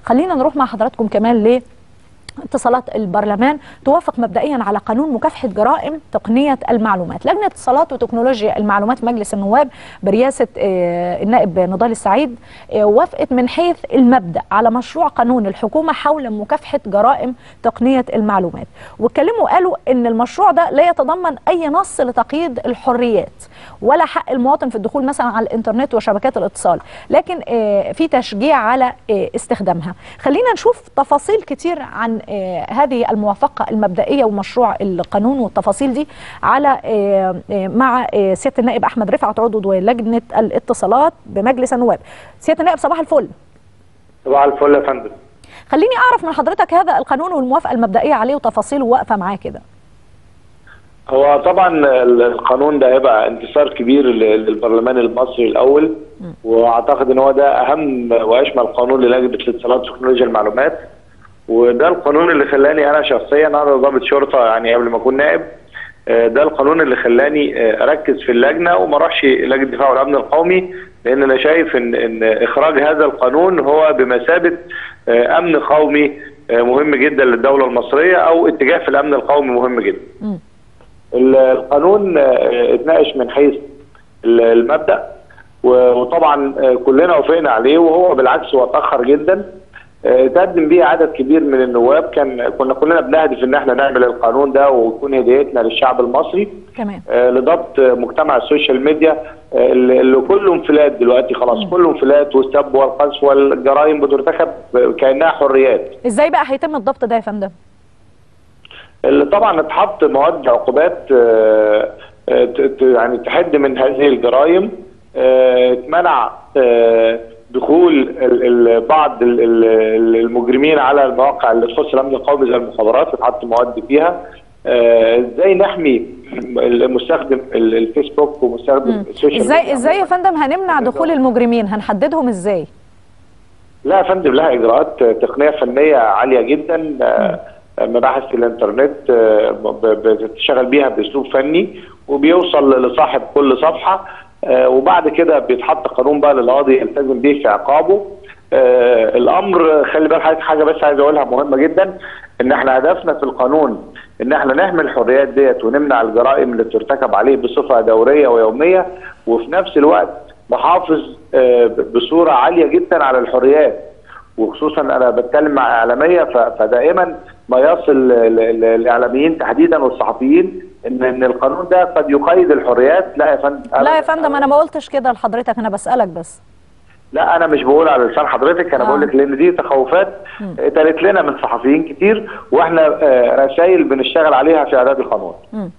خلينا نروح مع حضراتكم كمان ل اتصالات البرلمان توافق مبدئيا على قانون مكافحه جرائم تقنيه المعلومات. لجنه اتصالات وتكنولوجيا المعلومات مجلس النواب برئاسه آه، النائب نضال السعيد آه، وافقت من حيث المبدا على مشروع قانون الحكومه حول مكافحه جرائم تقنيه المعلومات. واتكلموا قالوا ان المشروع ده لا يتضمن اي نص لتقييد الحريات ولا حق المواطن في الدخول مثلا على الانترنت وشبكات الاتصال، لكن آه، في تشجيع على آه، استخدامها. خلينا نشوف تفاصيل كتير عن آه، هذه الموافقه المبدئيه ومشروع القانون والتفاصيل دي على آه، آه، مع آه، سياده النائب احمد رفعت عضو لجنه الاتصالات بمجلس النواب. سياده النائب صباح الفل. صباح الفل يا فندم خليني اعرف من حضرتك هذا القانون والموافقه المبدئيه عليه وتفاصيله واقفه معاه كده. هو طبعا ال- القانون ده هيبقى انتصار كبير ل- للبرلمان المصري الاول واعتقد ان هو ده اهم واشمل قانون للجنه الاتصالات وتكنولوجيا المعلومات وده القانون اللي خلاني انا شخصيا انا ضابط شرطه يعني قبل ما اكون نائب آه، ده القانون اللي خلاني آه، اركز في اللجنه وما اروحش لجنه الدفاع والامن القومي لان انا شايف ان ان اخراج هذا القانون هو بمثابه آه، امن قومي آه، مهم جدا للدوله المصريه او اتجاه في الامن القومي مهم جدا. مم. ال- القانون آه، اتناقش من حيث ال- المبدا و- وطبعا آه، كلنا وافقنا عليه وهو بالعكس هو اتاخر جدا آه، تقدم بيه عدد كبير من النواب كان كنا كلنا بنهدف ان احنا نعمل القانون ده ويكون هديتنا للشعب المصري تمام. آه، لضبط مجتمع السوشيال ميديا آه، اللي اللي كله انفلات دلوقتي خلاص كله انفلات والسب والقذف والجرائم بترتكب كانها حريات ازاي بقى هيتم الضبط ده يا فندم؟ اللي طبعا اتحط مواد عقوبات آه، آه، ت- ت- يعني تحد من هذه الجرائم آه، اتمنع آه، دخول ال- ال- بعض ال- ال- المجرمين على المواقع اللي تخص الامن القومي زي المخابرات اتحط مواد فيها آه، ازاي نحمي المستخدم ال- الفيسبوك ومستخدم السوشيال ازاي ميديا ازاي يا فندم هنمنع دخول المجرمين؟ هنحددهم ازاي؟ لا يا فندم لها اجراءات تقنيه فنيه عاليه جدا آه، مباحث في الانترنت آه، ب- ب- بتشتغل بيها باسلوب فني وبيوصل لصاحب كل صفحه آه، وبعد كده بيتحط قانون بقى للقاضي يلتزم بيه في عقابه آه، الامر خلي بالك حضرتك حاجه بس عايز اقولها مهمه جدا ان احنا هدفنا في القانون ان احنا نحمي الحريات ديت ونمنع الجرائم اللي بترتكب عليه بصفه دوريه ويوميه وفي نفس الوقت نحافظ آه، بصوره عاليه جدا على الحريات وخصوصا انا بتكلم مع اعلاميه ف- فدائما ما يصل ل- ل- الاعلاميين تحديدا والصحفيين ان ان القانون ده قد يقيد الحريات لا يا فندم لا يا فندم انا ما قلتش كده لحضرتك انا بسالك بس. لا انا مش بقول على لسان حضرتك انا آه. بقول لك لان دي تخوفات اتقالت لنا من صحفيين كتير واحنا آه، رسائل بنشتغل عليها في اعداد القانون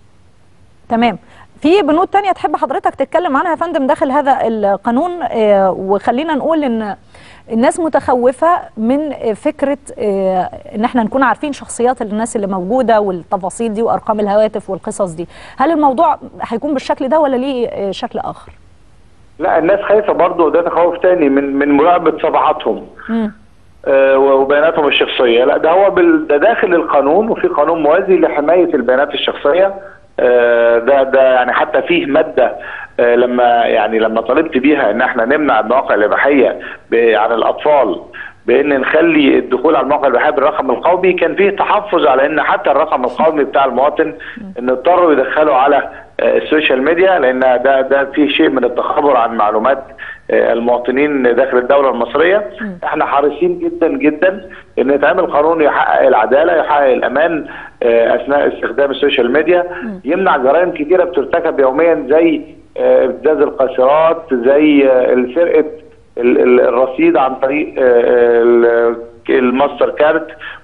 تمام. في بنود تانية تحب حضرتك تتكلم عنها يا فندم داخل هذا القانون آه، وخلينا نقول ان الناس متخوفة من آه، فكرة آه، ان احنا نكون عارفين شخصيات الناس اللي موجودة والتفاصيل دي وارقام الهواتف والقصص دي هل الموضوع هيكون بالشكل ده ولا ليه آه، شكل اخر لا الناس خايفه برضه ده تخوف تاني من من مراقبه صفحاتهم مم. آه، وبياناتهم الشخصيه لا ده هو بال... ده داخل القانون وفي قانون موازي لحمايه البيانات الشخصيه آه، ده ده يعني حتى فيه ماده آه، لما يعني لما طالبت بيها ان احنا نمنع المواقع الاباحيه ب- عن الاطفال بان نخلي الدخول على المواقع الاباحيه بالرقم القومي كان فيه تحفظ على ان حتى الرقم القومي بتاع المواطن ان اضطروا يدخلوا على آه، السوشيال ميديا لان ده ده فيه شيء من التخابر عن معلومات آه، المواطنين داخل الدوله المصريه احنا حريصين جدا جدا ان يتعمل قانون يحقق العداله يحقق الامان آه، اثناء استخدام السوشيال ميديا يمنع جرائم كتيره بترتكب يوميا زي آه، ابتزاز القاصرات زي آه، السرقه ال- ال- الرصيد عن طريق آه، ال- الماستر كارت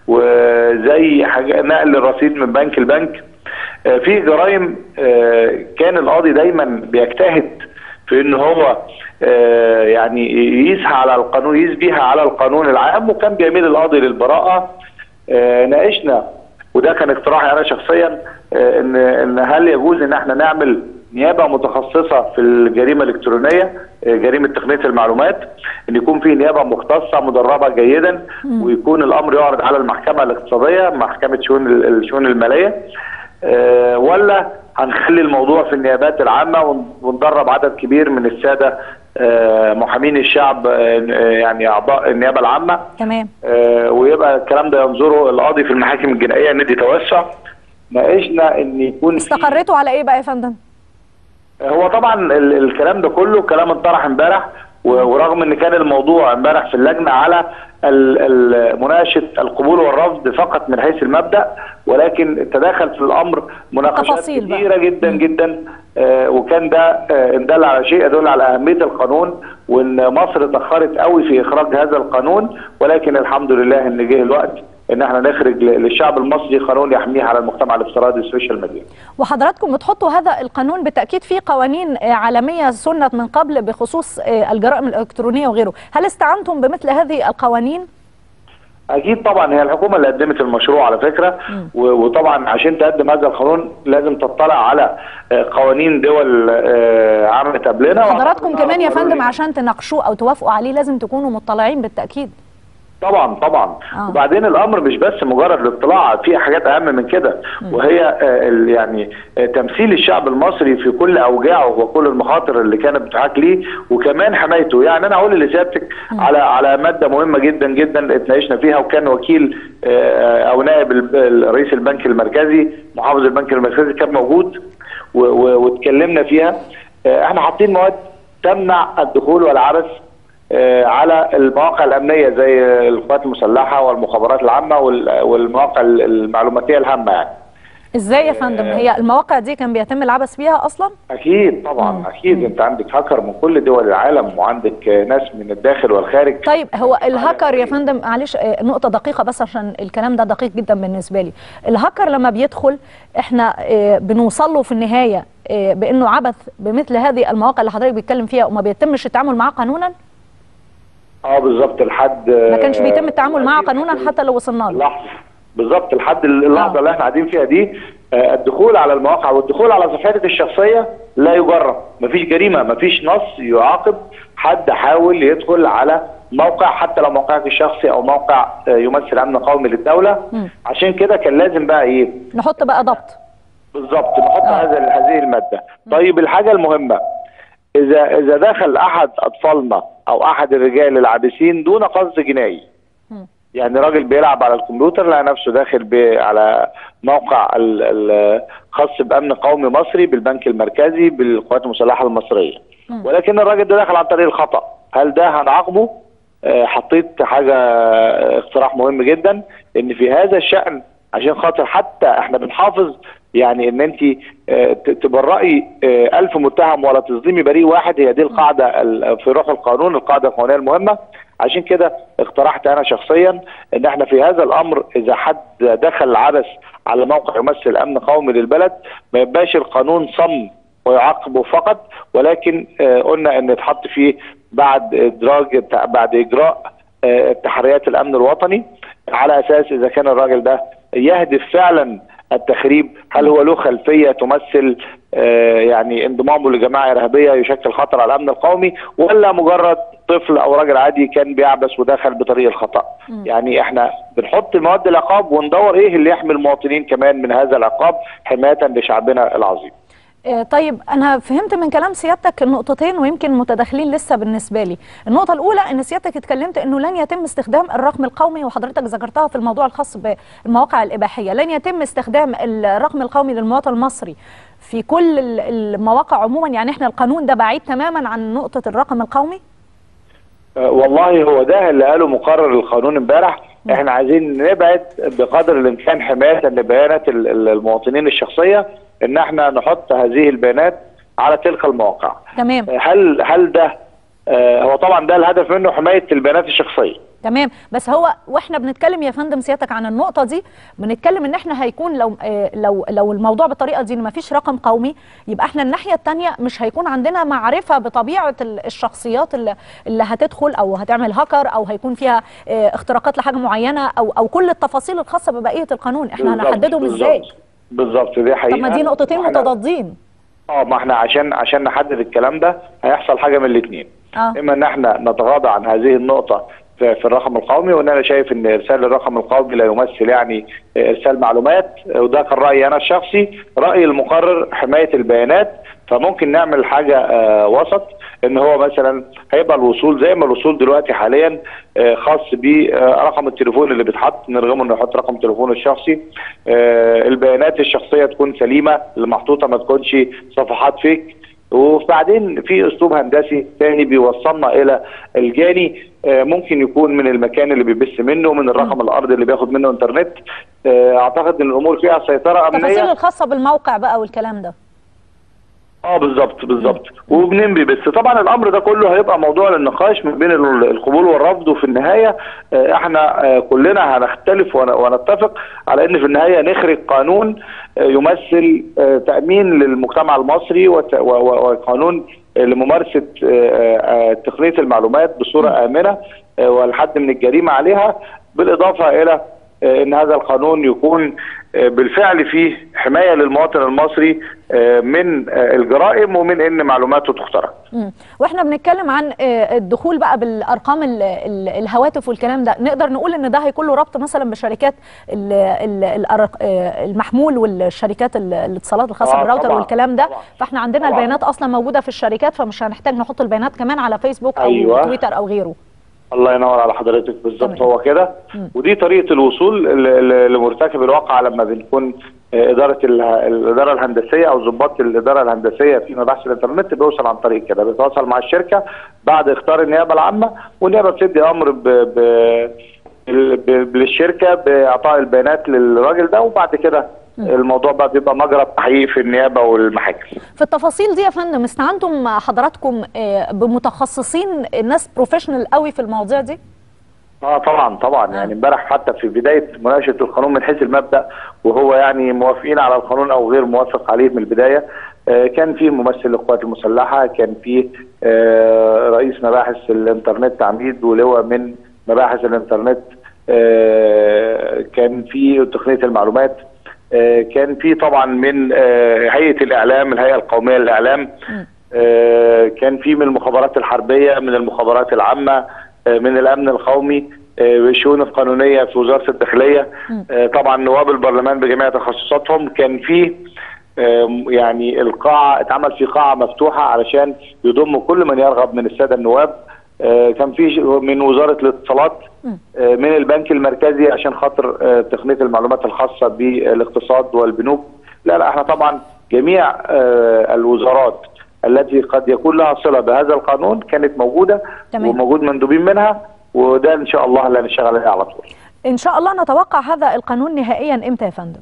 وزي حاجة نقل الرصيد من بنك لبنك آه، في جرائم آه، كان القاضي دايما بيجتهد في ان هو آه، يعني يسعى على القانون يقيس بيها على القانون العام وكان بيميل القاضي للبراءه آه، ناقشنا وده كان اقتراحي انا شخصيا آه، ان ان هل يجوز ان احنا نعمل نيابه متخصصه في الجريمه الالكترونيه آه، جريمه تقنيه المعلومات ان يكون في نيابه مختصه مدربه جيدا ويكون الامر يعرض على المحكمه الاقتصاديه محكمه شؤون ال- الشؤون الماليه آه، ولا هنخلي الموضوع في النيابات العامه ون- وندرب عدد كبير من الساده آه، محامين الشعب آه، يعني اعضاء النيابه العامه تمام آه، ويبقى الكلام ده ينظره القاضي في المحاكم الجنائيه ندي توسع ناقشنا ان يكون في استقريتوا على ايه بقى يا فندم؟ هو طبعا ال- الكلام ده كله كلام انطرح امبارح و- ورغم ان كان الموضوع امبارح في اللجنه على ال- ال- مناقشه القبول والرفض فقط من حيث المبدا ولكن تداخل في الامر مناقشات تفاصيل بقى. كثيره جدا جدا آه، وكان ده آه، ان دل على شيء يدل على اهميه القانون وان مصر اتاخرت قوي في اخراج هذا القانون ولكن الحمد لله ان جه الوقت ان احنا نخرج ل- للشعب المصري قانون يحميه على المجتمع الافتراضي السوشيال ميديا. وحضراتكم بتحطوا هذا القانون بالتاكيد في قوانين آه، عالميه سنت من قبل بخصوص آه، الجرائم الالكترونيه وغيره، هل استعنتم بمثل هذه القوانين؟ اكيد طبعا هي الحكومه اللي قدمت المشروع على فكره و- وطبعا عشان تقدم هذا القانون لازم تطلع على آه، قوانين دول آه، عملت قبلنا حضراتكم وأعتقد كمان يا إنها فندم ضروري. عشان تناقشوه او توافقوا عليه لازم تكونوا مطلعين بالتاكيد. طبعا طبعا آه. وبعدين الامر مش بس مجرد الاطلاع في حاجات اهم من كده وهي آه، ال- يعني آه، تمثيل الشعب المصري في كل اوجاعه وكل المخاطر اللي كانت بتحاك ليه وكمان حمايته يعني انا اقول لسيادتك على على ماده مهمه جدا جدا اتناقشنا فيها وكان وكيل آه، او نائب ال- ال- رئيس البنك المركزي محافظ البنك المركزي كان موجود و- و- واتكلمنا فيها آه، احنا حاطين مواد تمنع الدخول والعبث آه، على المواقع الامنيه زي القوات المسلحه والمخابرات العامه وال- والمواقع المعلوماتيه الهامه يعني. ازاي يا فندم؟ هي المواقع دي كان بيتم العبث فيها اصلا؟ اكيد طبعا اكيد انت عندك هاكر من كل دول العالم وعندك آه، ناس من الداخل والخارج طيب هو الهاكر يا فندم معلش آه، نقطة دقيقة بس عشان الكلام ده دقيق جدا بالنسبة لي الهاكر لما بيدخل احنا آه، بنوصل له في النهاية آه، بانه عبث بمثل هذه المواقع اللي حضرتك بيتكلم فيها وما بيتمش التعامل معاه قانونا اه بالظبط لحد ما كانش بيتم التعامل معاه قانونا حتى لو وصلنا له لحظه بالظبط لحد اللحظه آه. اللي احنا قاعدين فيها دي آه، الدخول على المواقع والدخول على صفحتك الشخصيه لا يجرم مفيش جريمه مفيش نص يعاقب حد حاول يدخل على موقع حتى لو موقعك الشخصي او موقع آه، يمثل امن قومي للدوله مم. عشان كده كان لازم بقى ايه نحط بقى ضبط بالظبط نحط آه. هذا هذه الماده طيب الحاجه المهمه اذا اذا دخل احد اطفالنا او احد الرجال العابثين دون قصد جنائي مم. يعني راجل بيلعب على الكمبيوتر لقى نفسه داخل ب- على موقع ال- ال- خاص بامن قومي مصري بالبنك المركزي بالقوات المسلحه المصريه مم. ولكن الراجل ده دخل عن طريق الخطا هل ده هنعاقبه آه، حطيت حاجه آه، اقتراح مهم جدا ان في هذا الشان عشان خاطر حتى احنا بنحافظ يعني ان انت آه، ت- تبرئي آه، ألف متهم ولا تظلمي بريء واحد هي دي القاعده ال- في روح القانون القاعده القانونيه المهمه عشان كده اقترحت انا شخصيا ان احنا في هذا الامر اذا حد دخل عبث على موقع يمثل امن قومي للبلد ما يبقاش القانون صم ويعاقبه فقط ولكن آه، قلنا ان يتحط فيه بعد ادراج بعد اجراء آه، تحريات الامن الوطني على اساس اذا كان الراجل ده يهدف فعلا التخريب هل هو له خلفيه تمثل آه، يعني انضمامه لجماعه ارهابيه يشكل خطر على الامن القومي ولا مجرد طفل او راجل عادي كان بيعبث ودخل بطريق الخطا يعني احنا بنحط مواد العقاب وندور ايه اللي يحمي المواطنين كمان من هذا العقاب حمايه لشعبنا العظيم آه، طيب انا فهمت من كلام سيادتك النقطتين ويمكن متداخلين لسه بالنسبه لي النقطه الاولى ان سيادتك اتكلمت انه لن يتم استخدام الرقم القومي وحضرتك ذكرتها في الموضوع الخاص بالمواقع الاباحيه لن يتم استخدام الرقم القومي للمواطن المصري في كل ال- المواقع عموما يعني احنا القانون ده بعيد تماما عن نقطه الرقم القومي آه، والله هو ده اللي قاله مقرر القانون امبارح احنا عايزين نبعد بقدر الامكان حمايه لبيانات ال- ال- المواطنين الشخصيه ان احنا نحط هذه البيانات على تلك المواقع تمام آه، هل هل ده آه، هو طبعا ده الهدف منه حمايه البيانات الشخصيه تمام بس هو واحنا بنتكلم يا فندم سيادتك عن النقطه دي بنتكلم ان احنا هيكون لو آه، لو لو الموضوع بالطريقه دي ان ما فيش رقم قومي يبقى احنا الناحيه الثانيه مش هيكون عندنا معرفه بطبيعه ال- الشخصيات اللي, اللي هتدخل او هتعمل هاكر او هيكون فيها آه، اختراقات لحاجه معينه او او كل التفاصيل الخاصه ببقيه القانون احنا بالظبط، هنحددهم ازاي بالظبط. بالظبط دي حقيقه طب ما دي نقطتين وإحنا- متضادين اه ما احنا عشان عشان نحدد الكلام ده هيحصل حاجه من الاثنين اه اما ان احنا نتغاضى عن هذه النقطه في في الرقم القومي وان انا شايف ان ارسال الرقم القومي لا يمثل يعني ارسال معلومات وده كان رايي انا الشخصي راي المقرر حمايه البيانات فممكن نعمل حاجه آه، وسط ان هو مثلا هيبقى الوصول زي ما الوصول دلوقتي حاليا آه، خاص برقم التليفون اللي بيتحط نرغمه انه يحط رقم تليفونه الشخصي آه، البيانات الشخصيه تكون سليمه اللي محطوطه ما تكونش صفحات فيك وبعدين في اسلوب هندسي ثاني بيوصلنا الى الجاني آه، ممكن يكون من المكان اللي بيبث منه من الرقم الارضي اللي بياخد منه انترنت آه، اعتقد ان الامور فيها سيطره التفاصيل امنيه الخاصه بالموقع بقى والكلام ده اه بالظبط بالظبط ومنين بيبث طبعا الامر ده كله هيبقى موضوع للنقاش ما بين ال- القبول والرفض وفي النهايه آه، احنا آه، كلنا هنختلف ون- ونتفق على ان في النهايه نخرج قانون آه، يمثل آه، تامين للمجتمع المصري وت- و- و- وقانون آه، لممارسه آه، آه، تقنيه المعلومات بصوره امنه آه، والحد من الجريمه عليها بالاضافه الى آه، ان هذا القانون يكون آه، بالفعل فيه حمايه للمواطن المصري آه، من آه، الجرائم ومن ان معلوماته تخترق. مم. واحنا بنتكلم عن آه، الدخول بقى بالارقام ال- ال- الهواتف والكلام ده نقدر نقول ان ده هيكون له ربط مثلا بشركات ال- ال- الأرق- آه، المحمول والشركات ال- الاتصالات الخاصه آه، بالراوتر طبعاً، والكلام ده طبعاً. فاحنا عندنا طبعاً. البيانات اصلا موجوده في الشركات فمش هنحتاج نحط البيانات كمان على فيسبوك او أيوة. تويتر او غيره الله ينور على حضرتك بالظبط تمام. هو كده مم. ودي طريقه الوصول ل- ل- لمرتكب الواقع لما بنكون آه، اداره ال- الاداره الهندسيه او ضباط الاداره الهندسيه في مباحث الانترنت بيوصل عن طريق كده بيتواصل مع الشركه بعد اختار النيابه العامه والنيابه بتدي امر ب ب ال- ب- للشركه باعطاء البيانات للراجل ده وبعد كده الموضوع بقى بيبقى مجرى التحقيق في النيابه والمحاكم في التفاصيل دي يا فندم استعنتم حضراتكم آه، بمتخصصين ناس بروفيشنال قوي في المواضيع دي اه طبعا طبعا آه. يعني امبارح حتى في بدايه مناقشه القانون من حيث المبدا وهو يعني موافقين على القانون او غير موافق عليه من البدايه آه كان في ممثل للقوات المسلحه كان في آه رئيس مباحث الانترنت عميد ولواء من مباحث الانترنت آه كان في تقنيه المعلومات آه كان في طبعا من آه هيئه الاعلام الهيئه القوميه للاعلام آه، كان في من المخابرات الحربيه من المخابرات العامه آه، من الامن القومي آه، الشؤون القانونيه في وزاره الداخليه آه، طبعا نواب البرلمان بجميع تخصصاتهم كان في آه، يعني القاعه اتعمل في قاعه مفتوحه علشان يضم كل من يرغب من الساده النواب آه، كان في من وزاره الاتصالات آه، من البنك المركزي عشان خاطر آه، تقنيه المعلومات الخاصه بالاقتصاد والبنوك لا لا احنا طبعا جميع آه، الوزارات التي قد يكون لها صله بهذا القانون كانت موجوده تمام. وموجود مندوبين منها وده ان شاء الله اللي هنشتغل عليه على طول. ان شاء الله نتوقع هذا القانون نهائيا امتى يا فندم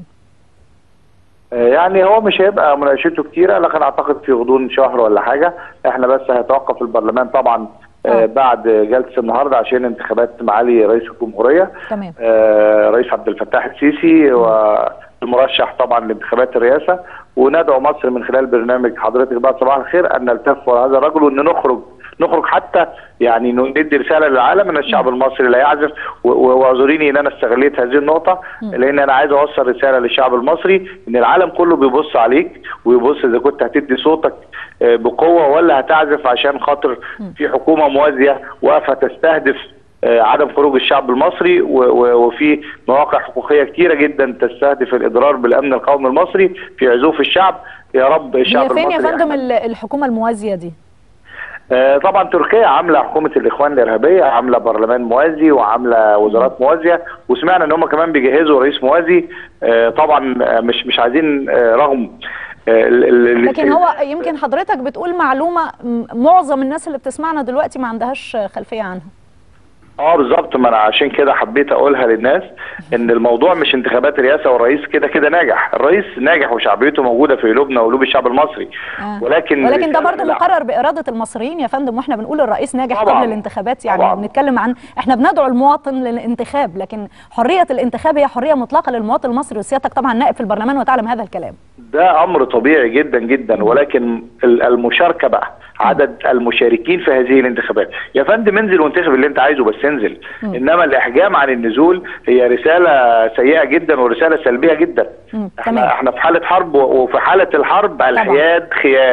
آه، يعني هو مش هيبقى مناقشته كتيره لكن اعتقد في غضون شهر ولا حاجه احنا بس هيتوقف البرلمان طبعا آه. آه. بعد جلسه النهارده عشان انتخابات معالي رئيس الجمهوريه تمام آه، رئيس عبد الفتاح السيسي والمرشح طبعا لانتخابات الرئاسه وندعو مصر من خلال برنامج حضرتك بقى صباح الخير ان نلتف وراء هذا الرجل وان نخرج نخرج حتى يعني ندي رساله للعالم ان الشعب المصري لا يعزف و- و- واعذريني ان انا استغليت هذه النقطه لان انا عايز اوصل رساله للشعب المصري ان العالم كله بيبص عليك ويبص اذا كنت هتدي صوتك آه، بقوه ولا هتعزف عشان خاطر في حكومه موازيه واقفه تستهدف آه، عدم خروج الشعب المصري و- و- وفي مواقع حقوقيه كتيره جدا تستهدف الاضرار بالامن القومي المصري في عزوف الشعب يا رب الشعب هي فين يا المصري فندم يحمل. ال- الحكومه الموازيه دي آه، طبعا تركيا عامله حكومه الاخوان الارهابيه عامله برلمان موازي وعامله وزارات موازيه وسمعنا ان هم كمان بيجهزوا رئيس موازي آه، طبعا آه، مش مش عايزين آه، رغم آه، ال- ال- لكن هو يمكن حضرتك بتقول معلومه م- معظم الناس اللي بتسمعنا دلوقتي ما عندهاش خلفيه عنها اه بالظبط ما انا عشان كده حبيت اقولها للناس ان الموضوع مش انتخابات رئاسه والرئيس كده كده ناجح الرئيس ناجح وشعبيته موجوده في قلوبنا وقلوب الشعب المصري آه. ولكن ولكن ده برضه لا. مقرر باراده المصريين يا فندم واحنا بنقول الرئيس ناجح طبعاً. قبل الانتخابات يعني طبعاً. بنتكلم عن احنا بندعو المواطن للانتخاب لكن حريه الانتخاب هي حريه مطلقه للمواطن المصري وسيادتك طبعا نائب في البرلمان وتعلم هذا الكلام ده امر طبيعي جدا جدا ولكن ال- المشاركه بقى عدد المشاركين في هذه الانتخابات يا فندم انزل وانتخب اللي انت عايزه بس انزل انما الاحجام عن النزول هي رساله سيئه جدا ورساله سلبيه جدا مم. احنا تمام. احنا في حاله حرب و- وفي حاله الحرب الحياد خيانه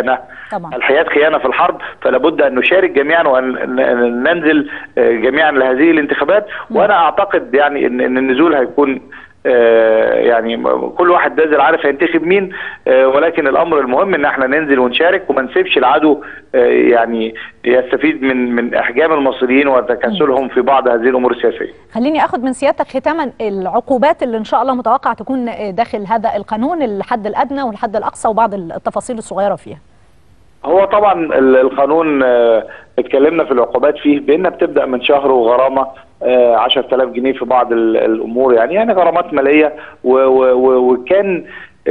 طبعا. الحياه خيانه في الحرب فلا بد ان نشارك جميعا وان ننزل جميعا لهذه الانتخابات وانا اعتقد يعني ان ان النزول هيكون يعني كل واحد نازل عارف هينتخب مين ولكن الامر المهم ان احنا ننزل ونشارك وما نسيبش العدو يعني يستفيد من من احجام المصريين وتكاسلهم في بعض هذه الامور السياسيه. خليني اخد من سيادتك ختاما العقوبات اللي ان شاء الله متوقع تكون داخل هذا القانون الحد الادنى والحد الاقصى وبعض التفاصيل الصغيره فيها. هو طبعا القانون اتكلمنا في العقوبات فيه بانها بتبدا من شهر وغرامه 10000 جنيه في بعض الامور يعني يعني غرامات ماليه وكان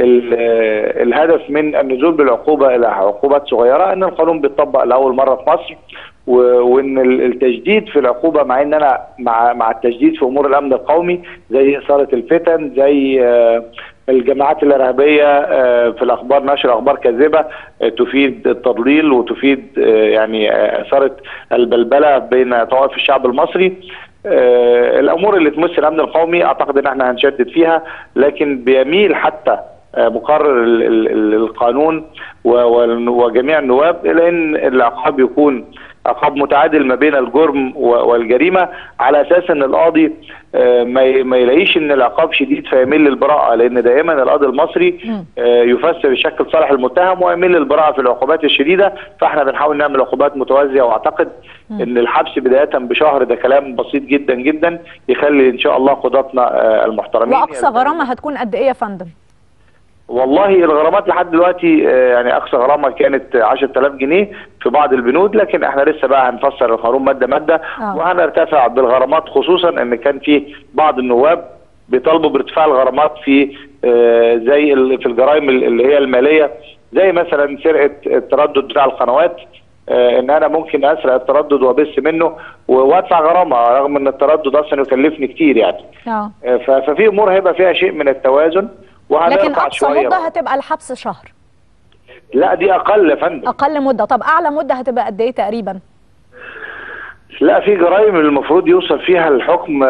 الهدف من النزول بالعقوبه الى عقوبات صغيره ان القانون بيطبق لاول مره في مصر وان التجديد في العقوبه مع ان انا مع مع التجديد في امور الامن القومي زي اثاره الفتن زي الجماعات الارهابيه في الاخبار نشر اخبار كاذبه تفيد التضليل وتفيد يعني اثاره البلبله بين طوائف الشعب المصري الامور اللي تمس الامن القومي اعتقد ان احنا هنشدد فيها لكن بيميل حتى مقرر القانون وجميع النواب الى ان العقاب يكون عقاب متعادل ما بين الجرم والجريمه على اساس ان القاضي ما يلاقيش ان العقاب شديد فيميل للبراءه لان دائما القاضي المصري يفسر الشك لصالح المتهم ويميل للبراءه في العقوبات الشديده فاحنا بنحاول نعمل عقوبات متوازيه واعتقد ان الحبس بدايه بشهر ده كلام بسيط جدا جدا يخلي ان شاء الله قضاتنا المحترمين واقصى غرامه هتكون قد ايه يا فندم؟ والله الغرامات لحد دلوقتي يعني اقصى غرامه كانت 10000 جنيه في بعض البنود لكن احنا لسه بقى هنفسر القانون ماده ماده آه. وهنرتفع بالغرامات خصوصا ان كان في بعض النواب بيطالبوا بارتفاع الغرامات في آه زي في الجرائم اللي هي الماليه زي مثلا سرقه التردد بتاع القنوات آه ان انا ممكن اسرق التردد وابث منه وادفع غرامه رغم ان التردد اصلا يكلفني كتير يعني آه. ففي امور هيبقى فيها شيء من التوازن لكن اقصى مده هتبقى الحبس شهر لا دي اقل يا فندم اقل مده طب اعلى مده هتبقى قد ايه تقريبا لا في جرائم المفروض يوصل فيها الحكم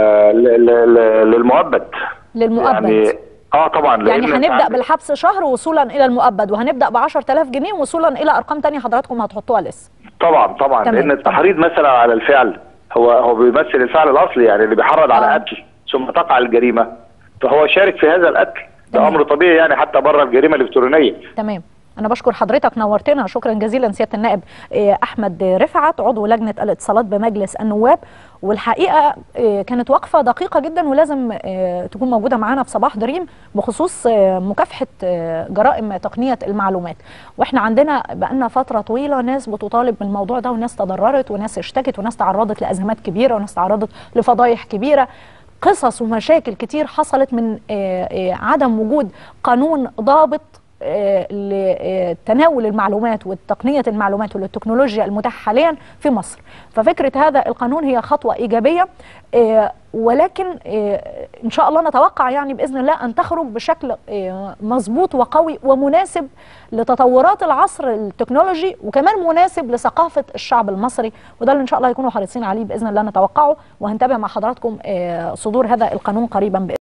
للمؤبد للمؤبد يعني اه طبعا يعني هنبدا بالحبس شهر وصولا الى المؤبد وهنبدا ب 10000 جنيه وصولا الى ارقام ثانيه حضراتكم هتحطوها لسه طبعا طبعا تمام. لان التحريض مثلا على الفعل هو هو بيمثل الفعل الاصلي يعني اللي بيحرض على آه. قتل ثم تقع الجريمه فهو شارك في هذا القتل ده تمام. امر طبيعي يعني حتى بره الجريمه الالكترونيه تمام انا بشكر حضرتك نورتنا شكرا جزيلا سياده النائب احمد رفعت عضو لجنه الاتصالات بمجلس النواب والحقيقه كانت وقفه دقيقه جدا ولازم تكون موجوده معانا في صباح دريم بخصوص مكافحه جرائم تقنيه المعلومات واحنا عندنا بقالنا فتره طويله ناس بتطالب بالموضوع ده وناس تضررت وناس اشتكت وناس تعرضت لازمات كبيره وناس تعرضت لفضايح كبيره قصص ومشاكل كتير حصلت من عدم وجود قانون ضابط لتناول المعلومات وتقنية المعلومات والتكنولوجيا المتاحة حاليا في مصر ففكرة هذا القانون هي خطوة إيجابية ولكن إن شاء الله نتوقع يعني بإذن الله أن تخرج بشكل مظبوط وقوي ومناسب لتطورات العصر التكنولوجي وكمان مناسب لثقافة الشعب المصري وده اللي إن شاء الله يكونوا حريصين عليه بإذن الله نتوقعه وهنتابع مع حضراتكم صدور هذا القانون قريبا بإذن